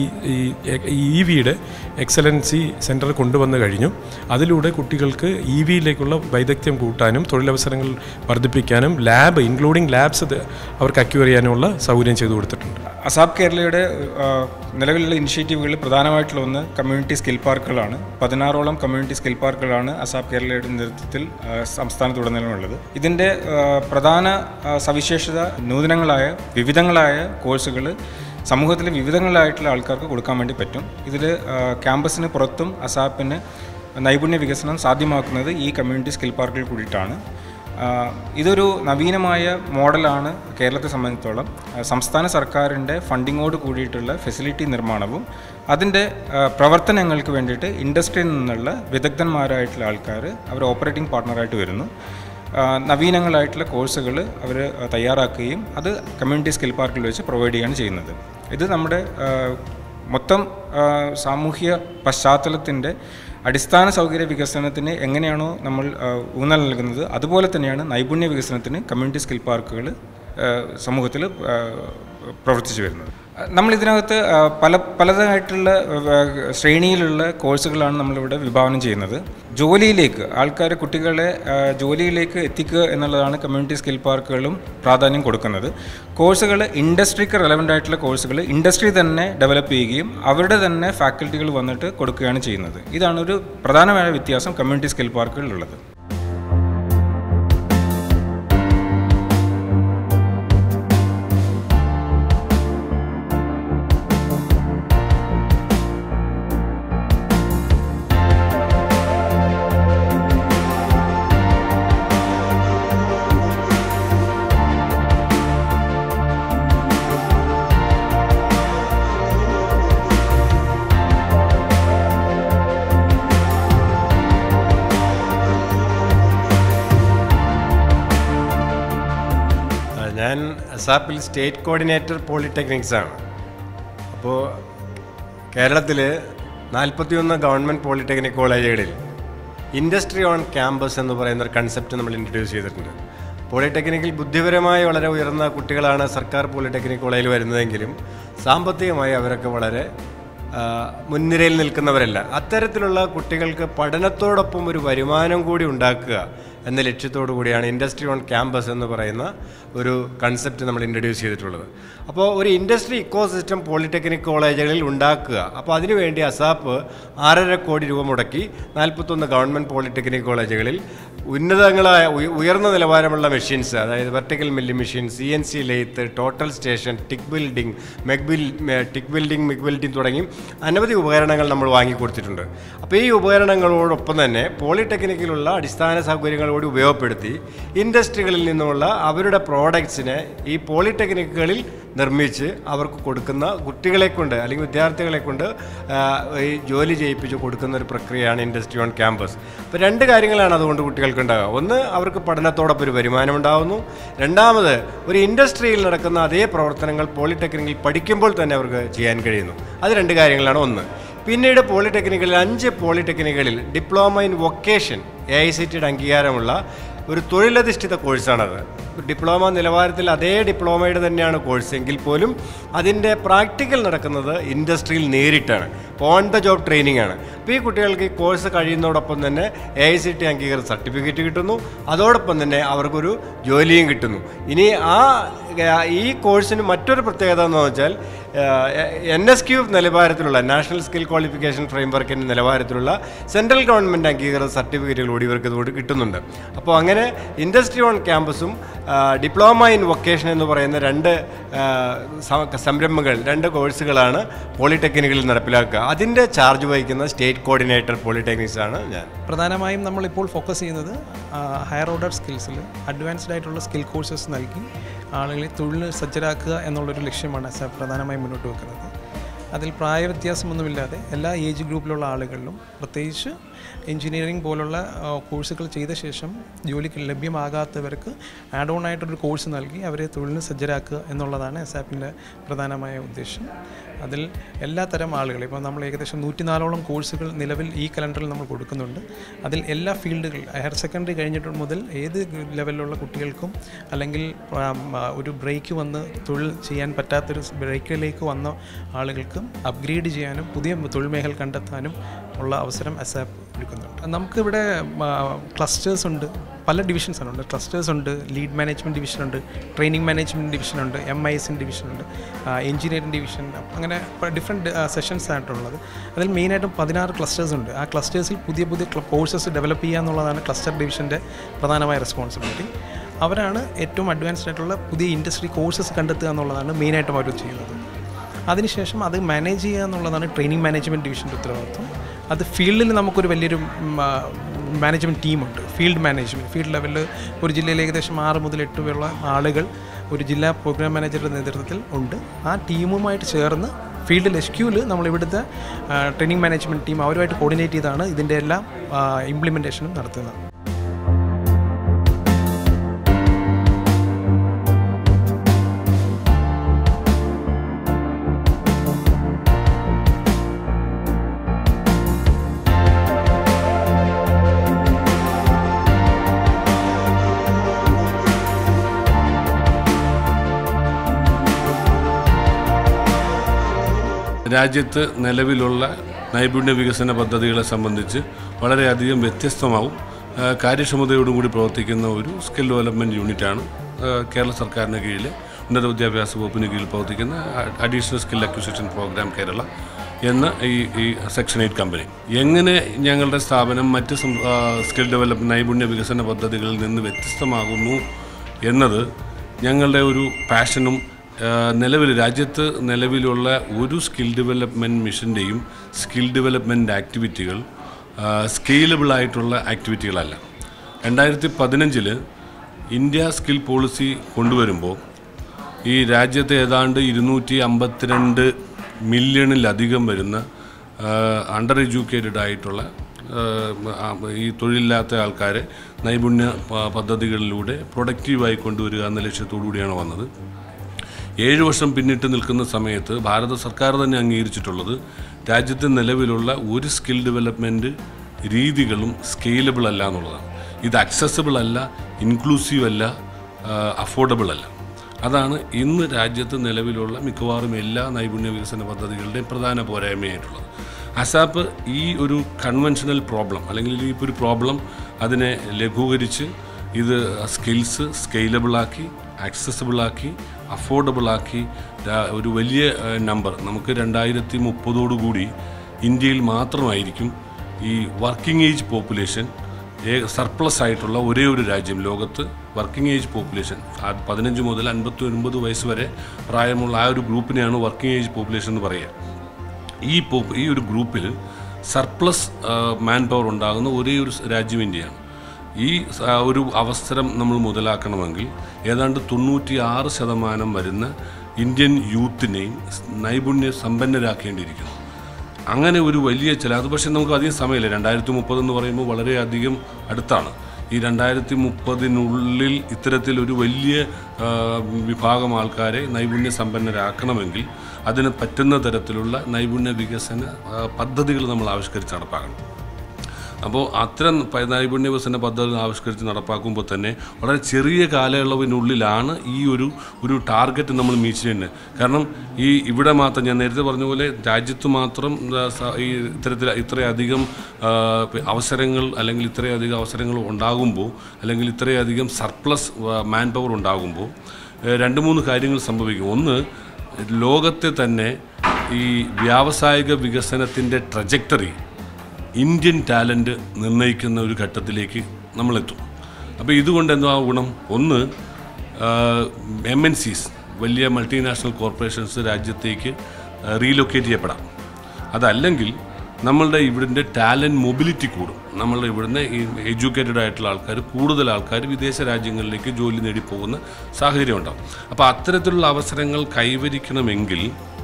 ഇ വിയുടെ എക്സലൻസി സെൻറ്റർ കൊണ്ടുവന്ന് കഴിഞ്ഞു അതിലൂടെ കുട്ടികൾക്ക് ഇ വിയിലേക്കുള്ള വൈദഗ്ധ്യം കൂട്ടാനും തൊഴിലവസരങ്ങൾ വർദ്ധിപ്പിക്കാനും ലാബ് ഇൻക്ലൂഡിംഗ് ലാബ്സ് അവർക്ക് അക്യൂർ ചെയ്യാനുമുള്ള സൗകര്യം ചെയ്തു കൊടുത്തിട്ടുണ്ട് അസാബ് കേരളയുടെ ആ, നിലവിലുള്ള ഇനിഷ്യേറ്റീവുകളിൽ പ്രധാനമായിട്ടുള്ള ഒന്ന് കമ്മ്യൂണിറ്റി സ്കിൽ പാർക്കുകളാണ് പതിനാറോളം കമ്മ്യൂണിറ്റി സ്കിൽ പാർക്കുകളാണ് അസാബ് കേരളയുടെ നേതൃത്വത്തിൽ ആ, സംസ്ഥാനത്തുടനീളമുള്ളത് ഇതിൻ്റെ ആ, പ്രധാന ആ, സവിശേഷത നൂതനങ്ങളായ വിവിധങ്ങളായ കോഴ്സുകൾ സമൂഹത്തിലെ വിവിധങ്ങളായിട്ടുള്ള ആൾക്കാർക്ക് കൊടുക്കാൻ വേണ്ടി പറ്റും ഇതിൽ ക്യാമ്പസിന് പുറത്തും അസാപ്പിന് നൈപുണ്യ വികസനം സാധ്യമാക്കുന്നത് ഈ കമ്മ്യൂണിറ്റി സ്കിൽ പാർക്കിൽ കൂടിയിട്ടാണ് ആഹ് ഇതൊരു നവീനമായ മോഡലാണ് കേരളത്തെ സംബന്ധിച്ചോളം ആഹ് സംസ്ഥാന സർക്കാരിൻ്റെ ഫണ്ടിങ്ങോട് കൂടിയിട്ടുള്ള ഫെസിലിറ്റി നിർമ്മാണവും അതിൻ്റെ ആഹ് പ്രവർത്തനങ്ങൾക്ക് വേണ്ടിയിട്ട് ഇൻഡസ്ട്രിയിൽ നിന്നുള്ള വിദഗ്ധന്മാരായിട്ടുള്ള ആൾക്കാർ അവർ ഓപ്പറേറ്റിംഗ് പാർട്ട്ണറായിട്ട് വരുന്നു ആഹ് നവീനങ്ങളായിട്ടുള്ള കോഴ്സുകൾ അവർ തയ്യാറാക്കുകയും അത് കമ്മ്യൂണിറ്റി സ്കിൽ പാർക്കിൽ വെച്ച് പ്രൊവൈഡ് ചെയ്യുകയാണ് ചെയ്യുന്നത് ഇത് നമ്മുടെ ആഹ് മൊത്തം ആഹ് സാമൂഹ്യ പശ്ചാത്തലത്തിൻ്റെ അടിസ്ഥാന സൗകര്യ വികസനത്തിന് എങ്ങനെയാണോ നമ്മൾ ആഹ് ഊന്നൽ നൽകുന്നത് അതുപോലെ തന്നെയാണ് നൈപുണ്യ വികസനത്തിന് കമ്മ്യൂണിറ്റി സ്കിൽ പാർക്കുകൾ സമൂഹത്തിൽ പ്രവർത്തിച്ചു വരുന്നത് നമ്മൾ ഇതിനകത്ത് ആ, പല പലതായിട്ടുള്ള ആ, ശ്രേണിയിലുള്ള കോഴ്സുകളാണ് നമ്മളിവിടെ വിഭാവനം ചെയ്യുന്നത് ജോലിയിലേക്ക് ആൾക്കാരെ കുട്ടികളെ ആ, ജോലിയിലേക്ക് എത്തിക്കുക എന്നുള്ളതാണ് കമ്മ്യൂണിറ്റി സ്കിൽ പാർക്കുകളും പ്രാധാന്യം കൊടുക്കുന്നത് കോഴ്സുകൾ ഇൻഡസ്ട്രിക്ക് റെലവൻ്റ് ആയിട്ടുള്ള കോഴ്സുകൾ ഇൻഡസ്ട്രി തന്നെ ഡെവലപ്പ് ചെയ്യുകയും അവരുടെ തന്നെ ഫാക്കൽറ്റികൾ വന്നിട്ട് കൊടുക്കുകയാണ് ചെയ്യുന്നത് ഇതാണ് ഒരു പ്രധാനമായ വ്യത്യാസം കമ്മ്യൂണിറ്റി സ്കിൽ പാർക്കുകളിലുള്ളത് ആ, ഞാൻ അസാപ്പിൽ സ്റ്റേറ്റ് കോർഡിനേറ്റർ പോളിടെക്നിക്സ് ആണ് അപ്പോൾ കേരളത്തിൽ നാൽപ്പത്തിയൊന്ന് ഗവൺമെൻറ് പോളിടെക്നിക് കോളേജുകളിൽ ഇൻഡസ്ട്രി ഓൺ ക്യാമ്പസ് എന്ന് പറയുന്ന ഒരു കൺസെപ്റ്റ് നമ്മൾ ഇൻട്രൊഡ്യൂസ് ചെയ്തിട്ടുണ്ട് പോളിടെക്നിക്കിൽ ബുദ്ധിപരമായി വളരെ ഉയർന്ന കുട്ടികളാണ് സർക്കാർ പോളിടെക്നിക് കോളേജിൽ വരുന്നതെങ്കിലും സാമ്പത്തികമായി അവരൊക്കെ വളരെ ആ, മുൻനിരയിൽ നിൽക്കുന്നവരല്ല അത്തരത്തിലുള്ള കുട്ടികൾക്ക് പഠനത്തോടൊപ്പം ഒരു വരുമാനം കൂടി ഉണ്ടാക്കുക എന്ന ലക്ഷ്യത്തോടു കൂടിയാണ് ഇൻഡസ്ട്രി ഓൺ ക്യാമ്പസ് എന്ന് പറയുന്ന ഒരു കൺസെപ്റ്റ് നമ്മൾ ഇൻട്രൊഡ്യൂസ് ചെയ്തിട്ടുള്ളത് അപ്പോൾ ഒരു ഇൻഡസ്ട്രി ഇക്കോ സിസ്റ്റം പോളിടെക്നിക് കോളേജുകളിൽ ഉണ്ടാക്കുക അപ്പോൾ അതിനുവേണ്ടി അസാപ്പ് ആറര കോടി രൂപ മുടക്കി നാൽപ്പത്തൊന്ന് ഗവൺമെൻറ് പോളിടെക്നിക് കോളേജുകളിൽ ഉന്നതങ്ങളായ ഉയ- ഉയർന്ന നിലവാരമുള്ള മെഷീൻസ് അതായത് vertical milling machine C N C lathe total station TIG welding MAG ബിൽ ടിക് ബിൽഡിംഗ് മിഗ് ബിൽഡിംഗ് തുടങ്ങി അനവധി ഉപകരണങ്ങൾ നമ്മൾ വാങ്ങിക്കൊടുത്തിട്ടുണ്ട് അപ്പോൾ ഈ ഉപകരണങ്ങളോടൊപ്പം തന്നെ പോളിടെക്നിക്കിലുള്ള അടിസ്ഥാന സൗകര്യങ്ങൾ കൂടി ഉപയോഗപ്പെടുത്തി ഇൻഡസ്ട്രികളിൽ നിന്നുമുള്ള അവരുടെ പ്രോഡക്ട്സിനെ ഈ പോളിടെക്നിക്കുകളിൽ നിർമ്മിച്ച് അവർക്ക് കൊടുക്കുന്ന കുട്ടികളെ കൊണ്ട് അല്ലെങ്കിൽ വിദ്യാർത്ഥികളെ കൊണ്ട് ആ, ഈ ജോലി ചെയ്യിപ്പിച്ച് കൊടുക്കുന്ന ഒരു പ്രക്രിയയാണ് ഇൻഡസ്ട്രി ഓൺ ക്യാമ്പസ് അപ്പോൾ രണ്ട് കാര്യങ്ങളാണ് അതുകൊണ്ട് കുട്ടികൾക്ക് ഉണ്ടാകുക ഒന്ന് അവർക്ക് പഠനത്തോടൊപ്പം ഒരു വരുമാനം ഉണ്ടാകുന്നു രണ്ടാമത് ഒരു ഇൻഡസ്ട്രിയിൽ നടക്കുന്ന അതേ പ്രവർത്തനങ്ങൾ പോളിടെക്നിക്കിൽ പഠിക്കുമ്പോൾ തന്നെ അവർക്ക് ചെയ്യാൻ കഴിയുന്നു അത് രണ്ട് കാര്യങ്ങളാണ് ഒന്ന് പിന്നീട് പോളിടെക്നിക്കുകളിൽ അഞ്ച് പോളിടെക്നിക്കുകളിൽ diploma in vocation A I C ടിയുടെ അംഗീകാരമുള്ള ഒരു തൊഴിലധിഷ്ഠിത കോഴ്സാണത് ഡിപ്ലോമ നിലവാരത്തിൽ അതേ ഡിപ്ലോമയുടെ തന്നെയാണ് കോഴ്സ് എങ്കിൽ പോലും അതിൻ്റെ പ്രാക്ടിക്കൽ നടക്കുന്നത് ഇൻഡസ്ട്രിയിൽ നേരിട്ടാണ് ഓൺ ദ ജോബ് ട്രെയിനിങ് ആണ് അപ്പോൾ ഈ കുട്ടികൾക്ക് ഈ കോഴ്സ് കഴിയുന്നതോടൊപ്പം തന്നെ എ ഐ സി ടി അംഗീകാര സർട്ടിഫിക്കറ്റ് കിട്ടുന്നു അതോടൊപ്പം തന്നെ അവർക്കൊരു ജോലിയും കിട്ടുന്നു ഇനി ആ ഈ കോഴ്സിന് മറ്റൊരു പ്രത്യേകത എന്ന് വെച്ചാൽ എൻ എസ് ക്യൂ നിലവാരത്തിലുള്ള നാഷണൽ സ്കിൽ ക്വാളിഫിക്കേഷൻ ഫ്രെയിംവർക്കിൻ്റെ നിലവാരത്തിലുള്ള സെൻട്രൽ ഗവൺമെൻറ് അംഗീകൃത സർട്ടിഫിക്കറ്റുകൾ കൂടി ഇവർക്ക് ഇതുകൂടി കിട്ടുന്നുണ്ട് അപ്പോൾ അങ്ങനെ ഇൻഡസ്ട്രി ഓൺ ക്യാമ്പസും ഡിപ്ലോമ ഇൻ വൊക്കേഷൻ എന്ന് പറയുന്ന രണ്ട് ആ, സ- സംരംഭങ്ങൾ രണ്ട് കോഴ്സുകളാണ് പോളിടെക്നിക്കിൽ നടപ്പിലാക്കുക അതിൻ്റെ ചാർജ് വഹിക്കുന്ന സ്റ്റേറ്റ് കോർഡിനേറ്റർ പോളിടെക്നിക്സ് ആണ് ഞാൻ പ്രധാനമായും നമ്മളിപ്പോൾ ഫോക്കസ് ചെയ്യുന്നത് ഹയർ ഓർഡർ സ്കിൽസിൽ അഡ്വാൻസ്ഡ് ആയിട്ടുള്ള സ്കിൽ കോഴ്സസ് നൽകി ആളുകളെ തൊഴിൽ സജ്ജരാക്കുക എന്നുള്ളൊരു ലക്ഷ്യമാണ് സാർ പ്രധാനമായും മുന്നോട്ട് വെക്കുന്നത് അതിൽ പ്രായവ്യത്യാസമൊന്നുമില്ലാതെ എല്ലാ ഏജ് ഗ്രൂപ്പിലുള്ള ആളുകളിലും പ്രത്യേകിച്ച് എഞ്ചിനീയറിംഗ് പോലുള്ള ആ, കോഴ്സുകൾ ചെയ്ത ശേഷം ജോലിക്ക് ലഭ്യമാകാത്തവർക്ക് ആഡ് ഓൺ ആയിട്ടൊരു കോഴ്സ് നൽകി അവരെ തൊഴിലിന് സജ്ജരാക്കുക എന്നുള്ളതാണ് എസാപ്പിൻ്റെ പ്രധാനമായ ഉദ്ദേശം അതിൽ എല്ലാ തരം ആളുകൾ ഇപ്പോൾ നമ്മൾ ഏകദേശം നൂറ്റിനാലോളം കോഴ്സുകൾ നിലവിൽ ഈ കലണ്ടറിൽ നമ്മൾ കൊടുക്കുന്നുണ്ട് അതിൽ എല്ലാ ഫീൽഡുകൾ ഹയർ സെക്കൻഡറി കഴിഞ്ഞിട്ട് മുതൽ ഏത് ലെവലിലുള്ള കുട്ടികൾക്കും അല്ലെങ്കിൽ ആം, ആ, ഒരു ബ്രേക്ക് വന്ന് തൊഴിൽ ചെയ്യാൻ പറ്റാത്തൊരു ബ്രേക്കിലേക്ക് വന്ന ആളുകൾക്കും അപ്ഗ്രേഡ് ചെയ്യാനും പുതിയ തൊഴിൽ മേഖല കണ്ടെത്താനും ഉള്ള അവസരം അസാപ്പ് ഒരുക്കുന്നുണ്ട് നമുക്കിവിടെ ക്ലസ്റ്റേഴ്സ് ഉണ്ട് പല ഡിവിഷൻസ് ആണ് ഉണ്ട് ക്ലസ്റ്റേഴ്സ് ഉണ്ട് ലീഡ് മാനേജ്മെൻറ്റ് ഡിവിഷൻ ഉണ്ട് ട്രെയിനിങ് മാനേജ്മെൻറ്റ് ഡിവിഷൻ ഉണ്ട് എം ഐ എസ് ഡിവിഷൻ ഉണ്ട് എഞ്ചിനീയറിംഗ് ഡിവിഷൻ അങ്ങനെ ഡിഫറെൻറ്റ് സെഷൻസ് ആയിട്ടുള്ളത് അതിൽ മെയിനായിട്ടും പതിനാറ് ക്ലസ്റ്റേഴ്സ് ഉണ്ട് ആ ക്ലസ്റ്റേഴ്സിൽ പുതിയ പുതിയ കോഴ്സസ് ഡെവലപ്പ് ചെയ്യുക എന്നുള്ളതാണ് ക്ലസ്റ്റർ ഡിവിഷൻ്റെ പ്രധാനമായ റെസ്പോൺസിബിലിറ്റി അവരാണ് ഏറ്റവും അഡ്വാൻസ്ഡ് ആയിട്ടുള്ള പുതിയ ഇൻഡസ്ട്രി കോഴ്സസ് കണ്ടെത്തുക എന്നുള്ളതാണ് മെയിനായിട്ടും അവർ ചെയ്യുന്നത് അതിനുശേഷം അത് മാനേജ് ചെയ്യുക എന്നുള്ളതാണ് ട്രെയിനിങ് മാനേജ്മെൻറ്റ് ഡിവിഷൻ്റെ ഉത്തരവാദിത്വം അത് ഫീൽഡിൽ നമുക്കൊരു വലിയൊരു മാനേജ്മെൻറ്റ് ടീമുണ്ട് ഫീൽഡ് മാനേജ്മെൻറ്റ് ഫീൽഡ് ലെവലിൽ ഒരു ജില്ലയിൽ ഏകദേശം ആറ് മുതൽ എട്ട് പേരുള്ള ആളുകൾ ഒരു ജില്ലാ പ്രോഗ്രാം മാനേജറുടെ നേതൃത്വത്തിൽ ഉണ്ട് ആ ടീമുമായിട്ട് ചേർന്ന് ഫീൽഡിൽ എസ് ക്യൂവിൽ നമ്മൾ ഇവിടുത്തെ ട്രെയിനിങ് മാനേജ്മെൻറ്റ് ടീം അവരുമായിട്ട് കോർഡിനേറ്റ് ചെയ്താണ് ഇതിൻ്റെ എല്ലാം ഇംപ്ലിമെൻറ്റേഷനും നടത്തുന്നത് രാജ്യത്ത് നിലവിലുള്ള നൈപുണ്യ വികസന പദ്ധതികളെ സംബന്ധിച്ച് വളരെയധികം വ്യത്യസ്തമാവും ആ, കാര്യക്ഷമതയോടും കൂടി പ്രവർത്തിക്കുന്ന ഒരു സ്കിൽ ഡെവലപ്മെൻറ്റ് യൂണിറ്റാണ് ആ, കേരള സർക്കാരിന് കീഴിൽ ഉന്നത വിദ്യാഭ്യാസ വകുപ്പിന് കീഴിൽ പ്രവർത്തിക്കുന്ന additional skill acquisition programme Kerala എന്ന ഈ ഈ സെക്ഷൻ എയ്റ്റ് കമ്പനി എങ്ങനെ ഞങ്ങളുടെ സ്ഥാപനം മറ്റ് സം- ആ, സ്കിൽ ഡെവലപ്പ് നൈപുണ്യ വികസന പദ്ധതികളിൽ നിന്ന് വ്യത്യസ്തമാകുന്നു എന്നത് ഞങ്ങളുടെ ഒരു പാഷനും നിലവിൽ രാജ്യത്ത് നിലവിലുള്ള ഒരു സ്കിൽ ഡെവലപ്മെൻറ്റ് മിഷൻ്റെയും സ്കിൽ ഡെവലപ്മെൻറ്റ് ആക്ടിവിറ്റികൾ സ്കെയിലബിൾ ആയിട്ടുള്ള ആക്ടിവിറ്റികളല്ല രണ്ടായിരത്തി പതിനഞ്ചിൽ ഇന്ത്യ സ്കിൽ പോളിസി കൊണ്ടുവരുമ്പോൾ ഈ രാജ്യത്തെ ഏതാണ്ട് ഇരുന്നൂറ്റി അമ്പത്തിരണ്ട് മില്യണിലധികം വരുന്ന അണ്ടർ എഡ്യൂക്കേറ്റഡ് ആയിട്ടുള്ള ആ, ആ, ഈ തൊഴിലില്ലാത്ത ആൾക്കാരെ നൈപുണ്യ പ- പദ്ധതികളിലൂടെ പ്രൊഡക്റ്റീവായി കൊണ്ടുവരിക എന്ന ലക്ഷ്യത്തോടു കൂടിയാണ് വന്നത് ഏഴ് വർഷം പിന്നിട്ട് നിൽക്കുന്ന സമയത്ത് ഭാരത സർക്കാർ തന്നെ അംഗീകരിച്ചിട്ടുള്ളത് രാജ്യത്ത് നിലവിലുള്ള ഒരു സ്കിൽ ഡെവലപ്മെൻറ്റ് രീതികളും സ്കെയിലബിൾ അല്ല എന്നുള്ളതാണ് ഇത് അക്സസിബിൾ അല്ല ഇൻക്ലൂസീവ് അല്ല അഫോർഡബിൾ അല്ല അതാണ് ഇന്ന് രാജ്യത്ത് നിലവിലുള്ള മിക്കവാറും എല്ലാ നൈപുണ്യ വികസന പദ്ധതികളുടെയും പ്രധാന പോരായ്മയായിട്ടുള്ളത് അസാപ്പ് ഈ ഒരു കൺവെൻഷനൽ പ്രോബ്ലം അല്ലെങ്കിൽ ഈ ഒരു പ്രോബ്ലം അതിനെ ലഘൂകരിച്ച് ഇത് സ്കിൽസ് സ്കെയിലബിളാക്കി ആക്സസിബിളാക്കി അഫോർഡബിളാക്കി ഒരു വലിയ നമ്പർ നമുക്ക് രണ്ടായിരത്തി മുപ്പതോടുകൂടി ഇന്ത്യയിൽ മാത്രമായിരിക്കും ഈ വർക്കിംഗ് ഏജ് പോപ്പുലേഷൻ സർപ്ലസ് ആയിട്ടുള്ള ഒരേ ഒരു രാജ്യം ലോകത്ത് വർക്കിംഗ് ഏജ് പോപ്പുലേഷൻ പതിനഞ്ച് മുതൽ അൻപത്തി ഒൻപത് വയസ്സ് വരെ പ്രായമുള്ള ആ ഒരു ഗ്രൂപ്പിനെയാണ് വർക്കിംഗ് ഏജ് പോപ്പുലേഷൻ എന്ന് പറയുക ഈ പോ ഈ ഒരു ഗ്രൂപ്പിൽ സർപ്ലസ് മാൻ പവർ ഉണ്ടാകുന്ന ഒരേ ഒരു സ് രാജ്യം ഇന്ത്യയാണ് ഈ സ- ഒരു അവസരം നമ്മൾ മുതലാക്കണമെങ്കിൽ ഏതാണ്ട് തൊണ്ണൂറ്റി ആറ് ശതമാനം വരുന്ന ഇന്ത്യൻ യൂത്തിനെയും സ് നൈപുണ്യ സമ്പന്നരാക്കേണ്ടിയിരിക്കുന്നു അങ്ങനെ ഒരു വലിയ ചില അത് പക്ഷേ നമുക്ക് അധികം സമയമില്ല രണ്ടായിരത്തി മുപ്പത് എന്ന് പറയുമ്പോൾ വളരെയധികം അടുത്താണ് ഈ രണ്ടായിരത്തി മുപ്പതിനുള്ളിൽ ഇത്തരത്തിലൊരു വലിയ ആ, വിഭാഗം ആൾക്കാരെ നൈപുണ്യ സമ്പന്നരാക്കണമെങ്കിൽ അതിന് പറ്റുന്ന തരത്തിലുള്ള നൈപുണ്യ വികസന ആ, പദ്ധതികൾ നമ്മൾ ആവിഷ്കരിച്ച് നടപ്പാക്കണം അപ്പോൾ അത്തരം പ- നൈപുണ്യ വികസന പദ്ധതി ആവിഷ്കരിച്ച് നടപ്പാക്കുമ്പോൾ തന്നെ വളരെ ചെറിയ കാലയളവിനുള്ളിലാണ് ഈ ഒരു ഒരു ടാർഗറ്റ് നമ്മൾ മീറ്റ് ചെയ്യുന്നത് കാരണം ഈ ഇവിടെ മാത്രം ഞാൻ നേരത്തെ പറഞ്ഞ പോലെ രാജ്യത്ത് മാത്രം ആ, സ- ഈ ഇത്തരത്തിൽ ഇത്രയധികം ആ, പ- അവസരങ്ങൾ അല്ലെങ്കിൽ ഇത്രയധികം അവസരങ്ങൾ ഉണ്ടാകുമ്പോൾ അല്ലെങ്കിൽ ഇത്രയധികം സർപ്ലസ് മാൻ പവർ ഉണ്ടാകുമ്പോൾ ഏ, രണ്ട് മൂന്ന് കാര്യങ്ങൾ സംഭവിക്കും ഒന്ന് ലോകത്തെ തന്നെ ഈ വ്യാവസായിക വികസനത്തിൻ്റെ ട്രജക്ടറി ഇന്ത്യൻ ടാലൻറ്റ് നിർണ്ണയിക്കുന്ന ഒരു ഘട്ടത്തിലേക്ക് നമ്മളെത്തും അപ്പോൾ ഇതുകൊണ്ട് എന്താ ഗുണം ഒന്ന് എം എൻ സീസ് വലിയ മൾട്ടിനാഷണൽ കോർപ്പറേഷൻസ് രാജ്യത്തേക്ക് റീലൊക്കേറ്റ് ചെയ്യപ്പെടാം അതല്ലെങ്കിൽ നമ്മളുടെ ഇവിടുത്തെ ടാലൻറ്റ് മൊബിലിറ്റി കൂടും നമ്മളുടെ ഇവിടുന്ന് ഈ എഡ്യൂക്കേറ്റഡ് ആയിട്ടുള്ള ആൾക്കാർ കൂടുതൽ ആൾക്കാർ വിദേശ രാജ്യങ്ങളിലേക്ക് ജോലി നേടി പോകുന്ന സാഹചര്യം ഉണ്ടാകും അപ്പോൾ അത്തരത്തിലുള്ള അവസരങ്ങൾ കൈവരിക്കണമെങ്കിൽ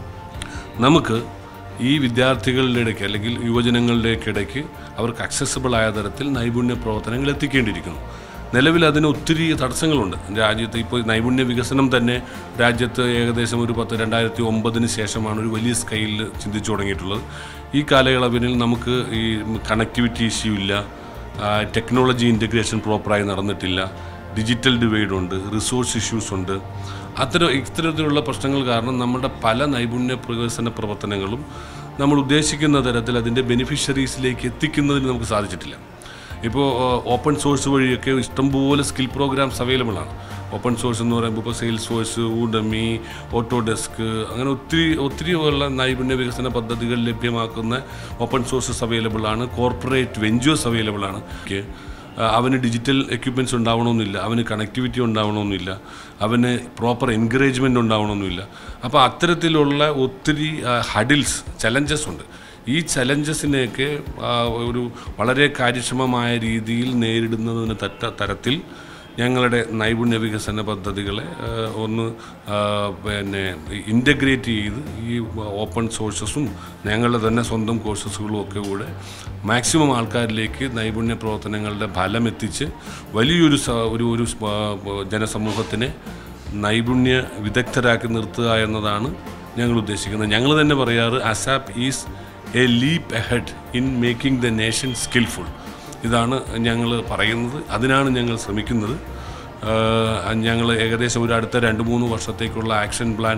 നമുക്ക് ഈ വിദ്യാർത്ഥികളുടെ ഇടയ്ക്ക് അല്ലെങ്കിൽ യുവജനങ്ങളുടെയൊക്കെ അവർക്ക് അക്സസിബിൾ ആയ തരത്തിൽ നൈപുണ്യ പ്രവർത്തനങ്ങൾ എത്തിക്കേണ്ടിയിരിക്കുന്നു നിലവിൽ അതിന് ഒത്തിരി തടസ്സങ്ങളുണ്ട് രാജ്യത്ത് ഇപ്പോൾ നൈപുണ്യ വികസനം തന്നെ രാജ്യത്ത് ഏകദേശം ഒരു പത്ത് രണ്ടായിരത്തി ഒമ്പതിന് ശേഷമാണ് ഒരു വലിയ സ്കെയിലിൽ ചിന്തിച്ചു തുടങ്ങിയിട്ടുള്ളത് ഈ കാലയളവിൽ നമുക്ക് ഈ കണക്ടിവിറ്റി ഇഷ്യൂ ഇല്ല ടെക്നോളജി ഇൻറ്റഗ്രേഷൻ പ്രോപ്പറായി നടന്നിട്ടില്ല ഡിജിറ്റൽ ഡിവൈഡ് ഉണ്ട് റിസോഴ്സ് ഇഷ്യൂസ് ഉണ്ട് അത്തരം ഇത്തരത്തിലുള്ള പ്രശ്നങ്ങൾ കാരണം നമ്മുടെ പല നൈപുണ്യ വികസന പ്രവർത്തനങ്ങളും നമ്മൾ ഉദ്ദേശിക്കുന്ന തരത്തിൽ അതിൻ്റെ ബെനിഫിഷ്യറീസിലേക്ക് എത്തിക്കുന്നതിന് നമുക്ക് സാധിച്ചിട്ടില്ല ഇപ്പോൾ ഓപ്പൺ സോഴ്സ് വഴിയൊക്കെ ഇഷ്ടംപോലെ സ്കിൽ പ്രോഗ്രാംസ് അവൈലബിൾ ആണ് ഓപ്പൺ സോഴ്സ് എന്ന് പറയുമ്പോൾ ഇപ്പോൾ Salesforce Udemy Autodesk അങ്ങനെ ഒത്തിരി ഒത്തിരി ഉള്ള നൈപുണ്യ വികസന പദ്ധതികൾ ലഭ്യമാക്കുന്ന ഓപ്പൺ സോഴ്സസ് അവൈലബിൾ ആണ് കോർപ്പറേറ്റ് വെഞ്ചേഴ്സ് അവൈലബിൾ ആണ് ഒക്കെ ആ, അവന് ഡിജിറ്റൽ എക്യുപ്മെൻറ്റ്സ് ഉണ്ടാവണമെന്നില്ല അവന് കണക്ടിവിറ്റി ഉണ്ടാവണമെന്നില്ല അവന് പ്രോപ്പർ എൻകറേജ്മെൻ്റ് ഉണ്ടാവണമെന്നില്ല അപ്പോൾ അത്തരത്തിലുള്ള ഒത്തിരി ഹഡിൽസ് ചലഞ്ചസ് ഉണ്ട് ഈ ചലഞ്ചസിനെയൊക്കെ ആ, ഒരു വളരെ കാര്യക്ഷമമായ രീതിയിൽ നേരിടുന്നതിന് തട്ട തരത്തിൽ ഞങ്ങളുടെ നൈപുണ്യ വികസന പദ്ധതികളെ ആ, ഒന്ന് ആ, പിന്നെ ഇൻ്റഗ്രേറ്റ് ചെയ്ത് ഈ ഓപ്പൺ സോഴ്സസും ഞങ്ങളുടെ തന്നെ സ്വന്തം കോഴ്സസുകളും ഒക്കെ കൂടെ മാക്സിമം ആൾക്കാരിലേക്ക് നൈപുണ്യ പ്രവർത്തനങ്ങളുടെ ഫലം എത്തിച്ച് വലിയൊരു സ- ഒരു ഒരു സ്- ആ, ജനസമൂഹത്തിനെ നൈപുണ്യ വിദഗ്ധരാക്കി നിർത്തുക എന്നതാണ് ഞങ്ങൾ ഉദ്ദേശിക്കുന്നത് ഞങ്ങൾ തന്നെ പറയാറ് ASAP is a leap ahead in making the nation skilful ഇതാണ് ഞങ്ങൾ പറയുന്നത് അതിനാണ് ഞങ്ങൾ ശ്രമിക്കുന്നത് ഞങ്ങൾ ഏകദേശം ഒരു അടുത്ത രണ്ട് മൂന്ന് വർഷത്തേക്കുള്ള ആക്ഷൻ പ്ലാൻ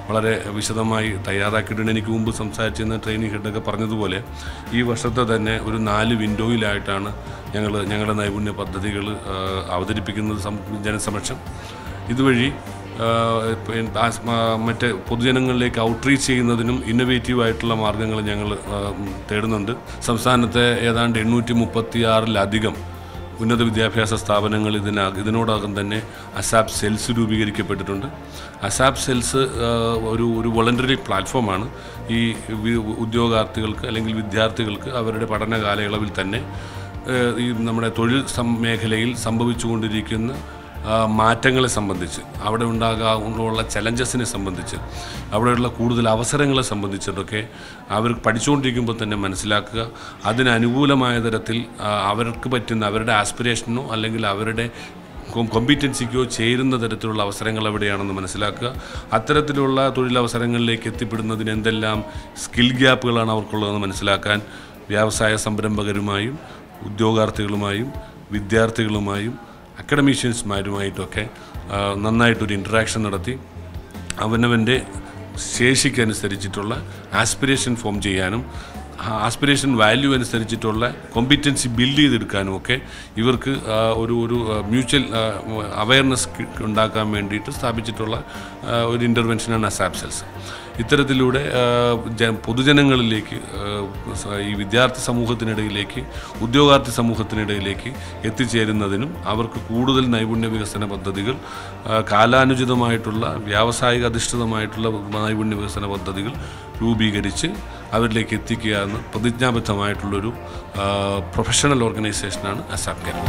വളരെ വിശദമായി തയ്യാറാക്കിയിട്ടുണ്ട് എനിക്ക് മുമ്പ് സംസാരിച്ചിരുന്ന ട്രെയിനിങ് ഹെഡൊക്കെ പറഞ്ഞതുപോലെ ഈ വർഷത്തെ തന്നെ ഒരു നാല് വിൻഡോയിലായിട്ടാണ് ഞങ്ങൾ ഞങ്ങളുടെ നൈപുണ്യ പദ്ധതികൾ ആ, അവതരിപ്പിക്കുന്നത് സം- ജനസമക്ഷം ഇതുവഴി ആ, ഇപ്പം ആ- ആ- മറ്റ് പൊതുജനങ്ങളിലേക്ക് ഔട്ട്റീച്ച് ചെയ്യുന്നതിനും ഇന്നൊവേറ്റീവ് ആയിട്ടുള്ള മാർഗ്ഗങ്ങൾ ഞങ്ങൾ ആ, തേടുന്നുണ്ട് സംസ്ഥാനത്തെ ഏതാണ്ട് എണ്ണൂറ്റി മുപ്പത്തി ആറിലധികം ഉന്നത വിദ്യാഭ്യാസ സ്ഥാപനങ്ങൾ ഇതിന ഇതിനോടകം തന്നെ അസാപ്പ് സെൽസ് രൂപീകരിക്കപ്പെട്ടിട്ടുണ്ട് അസാപ്പ് സെൽസ് ആ, ഒരു ഒരു വോളണ്ടറി പ്ലാറ്റ്ഫോമാണ് ഈ വി- ഉദ്യോഗാർത്ഥികൾക്ക് അല്ലെങ്കിൽ വിദ്യാർത്ഥികൾക്ക് അവരുടെ പഠന കാലയളവിൽ തന്നെ ഏഹ്, ഈ നമ്മുടെ തൊഴിൽ സം മേഖലയിൽ സംഭവിച്ചുകൊണ്ടിരിക്കുന്ന ആ, മാറ്റങ്ങളെ സംബന്ധിച്ച് അവിടെ ഉണ്ടാകാനുള്ള ചലഞ്ചസിനെ സംബന്ധിച്ച് അവിടെയുള്ള കൂടുതൽ അവസരങ്ങളെ സംബന്ധിച്ചിട്ടൊക്കെ അവർ പഠിച്ചുകൊണ്ടിരിക്കുമ്പോൾ തന്നെ മനസ്സിലാക്കുക അതിന് അനുകൂലമായ തരത്തിൽ ആ, അവർക്ക് പറ്റുന്ന അവരുടെ ആസ്പിറേഷനോ അല്ലെങ്കിൽ അവരുടെ കോമ്പീറ്റൻസിക്കോ ചേരുന്ന തരത്തിലുള്ള അവസരങ്ങൾ എവിടെയാണെന്ന് മനസ്സിലാക്കുക അത്തരത്തിലുള്ള തൊഴിലവസരങ്ങളിലേക്ക് എത്തിപ്പെടുന്നതിന് എന്തെല്ലാം സ്കിൽ ഗ്യാപ്പുകളാണ് അവർക്കുള്ളതെന്ന് മനസ്സിലാക്കാൻ വ്യവസായ സംരംഭകരുമായും ഉദ്യോഗാർത്ഥികളുമായും വിദ്യാർത്ഥികളുമായും അക്കഡമീഷ്യൻസ്മാരുമായിട്ടൊക്കെ ആ, നന്നായിട്ടൊരു ഇൻട്രാക്ഷൻ നടത്തി അവനവൻ്റെ ശേഷിക്കനുസരിച്ചിട്ടുള്ള ആസ്പിറേഷൻ ഫോം ചെയ്യാനും ആസ്പിറേഷൻ വാല്യൂ അനുസരിച്ചിട്ടുള്ള കോമ്പിറ്റൻസി ബിൽഡ് ചെയ്തെടുക്കാനും ഒക്കെ ഇവർക്ക് ആ, ഒരു ഒരു മ്യൂച്വൽ അവയർനെസ് ഉണ്ടാക്കാൻ വേണ്ടിയിട്ട് സ്ഥാപിച്ചിട്ടുള്ള ആ, ഒരു ഇൻ്റർവെൻഷനാണ് അസാപ് സെൽസ് ഇത്തരത്തിലൂടെ ആ, ജ- പൊതുജനങ്ങളിലേക്ക് ആ, സ- ഈ വിദ്യാർത്ഥി സമൂഹത്തിനിടയിലേക്ക് ഉദ്യോഗാർത്ഥി സമൂഹത്തിനിടയിലേക്ക് എത്തിച്ചേരുന്നതിനും അവർക്ക് കൂടുതൽ നൈപുണ്യ വികസന പദ്ധതികൾ ആ, കാലാനുചിതമായിട്ടുള്ള വ്യാവസായിക അധിഷ്ഠിതമായിട്ടുള്ള നൈപുണ്യ വികസന പദ്ധതികൾ രൂപീകരിച്ച് അവരിലേക്ക് എത്തിക്കുക എന്ന് പ്രതിജ്ഞാബദ്ധമായിട്ടുള്ളൊരു ആ, പ്രൊഫഷണൽ ഓർഗനൈസേഷനാണ് അസാപ് കേരളം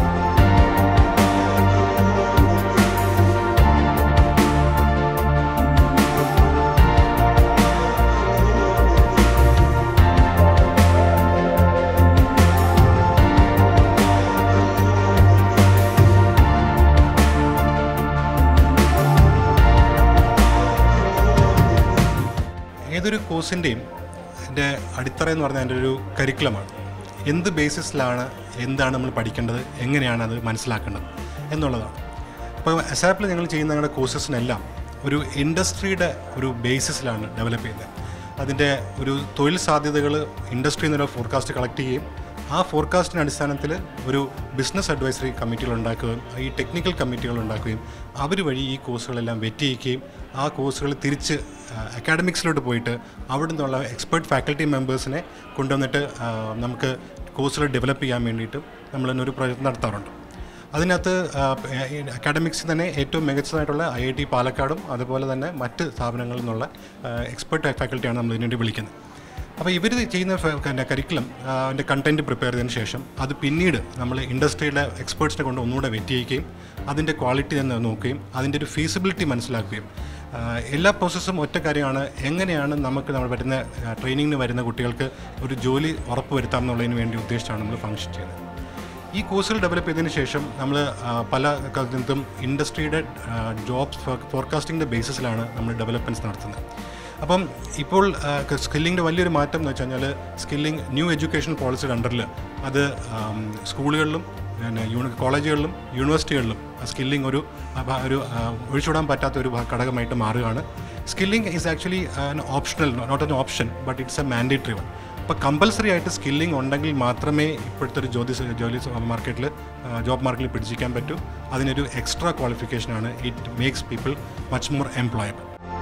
ഏതൊരു കോഴ്സിൻ്റെയും എൻ്റെ അടിത്തറ എന്ന് പറഞ്ഞാൽ എൻ്റെ ഒരു കരിക്കുലമാണ് എന്ത് ബേസിസിലാണ് എന്താണ് നമ്മൾ പഠിക്കേണ്ടത് എങ്ങനെയാണ് അത് മനസ്സിലാക്കേണ്ടത് എന്നുള്ളതാണ് അപ്പോൾ അസാപ്പിൽ ഞങ്ങൾ ചെയ്യുന്ന ഞങ്ങളുടെ കോഴ്സസിനെല്ലാം ഒരു ഇൻഡസ്ട്രിയുടെ ഒരു ബേസിസിലാണ് ഡെവലപ്പ് ചെയ്യുന്നത് അതിൻ്റെ ഒരു തൊഴിൽ സാധ്യതകൾ ഇൻഡസ്ട്രിയിൽ നിന്നുള്ള ഫോർകാസ്റ്റ് കളക്ട് ചെയ്യുകയും ആ ഫോർകാസ്റ്റിൻ്റെ അടിസ്ഥാനത്തിൽ ഒരു ബിസിനസ് അഡ്വൈസറി കമ്മിറ്റികൾ ഉണ്ടാക്കുകയും ഈ ടെക്നിക്കൽ കമ്മിറ്റികൾ ഉണ്ടാക്കുകയും അവർ വഴി ഈ കോഴ്സുകളെല്ലാം വെറ്റ് ചെയ്യിക്കുകയും ആ കോഴ്സുകൾ തിരിച്ച് അക്കാഡമിക്സിലോട്ട് പോയിട്ട് അവിടെ നിന്നുള്ള എക്സ്പേർട്ട് ഫാക്കൽറ്റി മെമ്പേഴ്സിനെ കൊണ്ടുവന്നിട്ട് ആ, നമുക്ക് കോഴ്സുകൾ ഡെവലപ്പ് ചെയ്യാൻ വേണ്ടിയിട്ട് നമ്മൾ തന്നെ ഒരു പ്രയത്നം നടത്താറുണ്ട് അതിനകത്ത് അക്കാഡമിക്സിൽ തന്നെ ഏറ്റവും മികച്ചതായിട്ടുള്ള ഐ ഐ ടി പാലക്കാടും അതുപോലെ തന്നെ മറ്റ് സ്ഥാപനങ്ങളിൽ നിന്നുള്ള എക്സ്പേർട്ട് ഫാക്കൽറ്റിയാണ് നമ്മൾ ഇതിനുവേണ്ടി വിളിക്കുന്നത് അപ്പോൾ ഇവർ ചെയ്യുന്ന കരിക്കുലം അതിൻ്റെ കണ്ടൻറ്റ് പ്രിപ്പയർ ചെയ്തതിന് ശേഷം അത് പിന്നീട് നമ്മൾ ഇൻഡസ്ട്രിയിലെ എക്സ്പേർട്സിനെ കൊണ്ട് ഒന്നുകൂടെ വെറ്റ് ചെയ്യിക്കുകയും അതിൻ്റെ ക്വാളിറ്റി തന്നെ നോക്കുകയും അതിൻ്റെ ഒരു ഫീസിബിലിറ്റി മനസ്സിലാക്കുകയും ആ, എല്ലാ പ്രോസസ്സും ഒറ്റ കാര്യമാണ് എങ്ങനെയാണ് നമുക്ക് നമ്മൾ വരുന്ന ട്രെയിനിങ്ങിന് വരുന്ന കുട്ടികൾക്ക് ഒരു ജോലി ഉറപ്പുവരുത്താം എന്നുള്ളതിന് വേണ്ടി ഉദ്ദേശിച്ചാണ് നമ്മൾ ഫംഗ്ഷൻ ചെയ്യുന്നത് ഈ കോഴ്സുകൾ ഡെവലപ്പ് ചെയ്തതിന് ശേഷം നമ്മൾ പല കാലത്തും ഇൻഡസ്ട്രിയുടെ ജോബ്സ് ഫോർകാസ്റ്റിംഗിൻ്റെ ബേസിസിലാണ് നമ്മൾ ഡെവലപ്മെൻറ്റ്സ് നടത്തുന്നത് അപ്പം ഇപ്പോൾ സ്കില്ലിങ്ങിൻ്റെ വലിയൊരു മാറ്റം എന്ന് വെച്ച് കഴിഞ്ഞാൽ സ്കില്ലിംഗ് ന്യൂ എഡ്യൂക്കേഷൻ പോളിസിയുടെ അണ്ടറിൽ അത് ആം, സ്കൂളുകളിലും പിന്നെ യൂണി കോളേജുകളിലും യൂണിവേഴ്സിറ്റികളിലും സ്കില്ലിംഗ് ഒരു ആ, ഭ- ഒരു ആ, ഒഴിച്ചുവിടാൻ പറ്റാത്ത ഒരു ഭ- ഘടകമായിട്ട് മാറുകയാണ് skilling is actually optional not an option but it's a mandatory one അപ്പോൾ കമ്പൽസറി ആയിട്ട് സ്കില്ലിംഗ് ഉണ്ടെങ്കിൽ മാത്രമേ ഇപ്പോഴത്തെ ഒരു ജോലി ജോലി മാർക്കറ്റിൽ ജോബ് മാർക്കറ്റിൽ പിടിച്ചിരിക്കാൻ പറ്റൂ അതിനൊരു എക്സ്ട്രാ ക്വാളിഫിക്കേഷനാണ് it makes people much more employable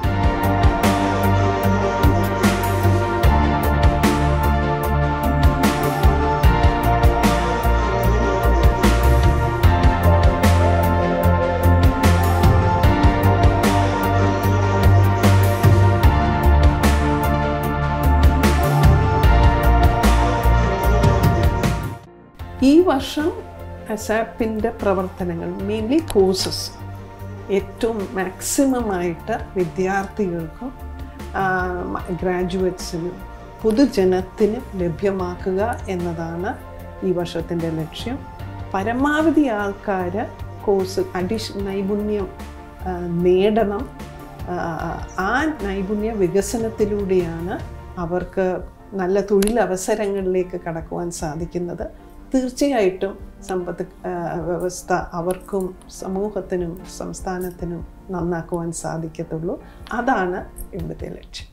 ഈ വർഷം അസാപ്പിൻ്റെ പ്രവർത്തനങ്ങൾ മെയിൻലി കോഴ്സസ് ഏറ്റവും മാക്സിമം ആയിട്ട് വിദ്യാർത്ഥികൾക്കും ഗ്രാജുവേറ്റ്സിനും പൊതുജനത്തിനും ലഭ്യമാക്കുക എന്നതാണ് ഈ വർഷത്തിൻ്റെ ലക്ഷ്യം പരമാവധി ആൾക്കാർ കോഴ്സ് അഡീഷ നൈപുണ്യം ആ, നേടണം ആ, ആ നൈപുണ്യ വികസനത്തിലൂടെയാണ് അവർക്ക് നല്ല തൊഴിലവസരങ്ങളിലേക്ക് കടക്കുവാൻ സാധിക്കുന്നത് തീർച്ചയായിട്ടും സമ്പത്ത് ആ, വ്യവസ്ഥ അവർക്കും സമൂഹത്തിനും സംസ്ഥാനത്തിനും നന്നാക്കുവാൻ സാധിക്കത്തുള്ളൂ അതാണ് ഇവിടുത്തെ ലക്ഷ്യം